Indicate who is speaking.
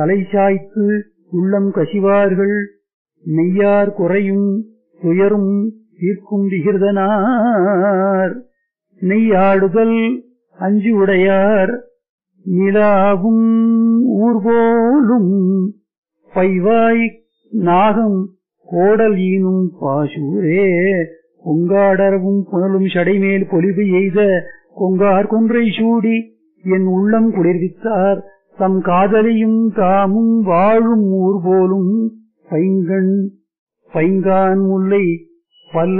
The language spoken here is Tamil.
Speaker 1: தலை சாய்த்து உள்ளம் கசிவார்கள் மெய்யார் குறையும் துயரும் தீர்க்கும் விகிர்தனார் நெய்யாடுதல் அஞ்சு உடையார் நிலாவும் ஊர்போலும் பைவாய் நாகம் கோடல் ஈனும் பாசூரே பொங்காடரவும் புனலும் சடைமேல் பொலிவு எய்த கொங்கார் கொன்றை சூடி என் உள்ளம் குளிர்வித்தார் தம் காதலியும் தாமும் வாழும் ஊர் போலும் பைங்கண் பைங்கான் முல்லை பல்ல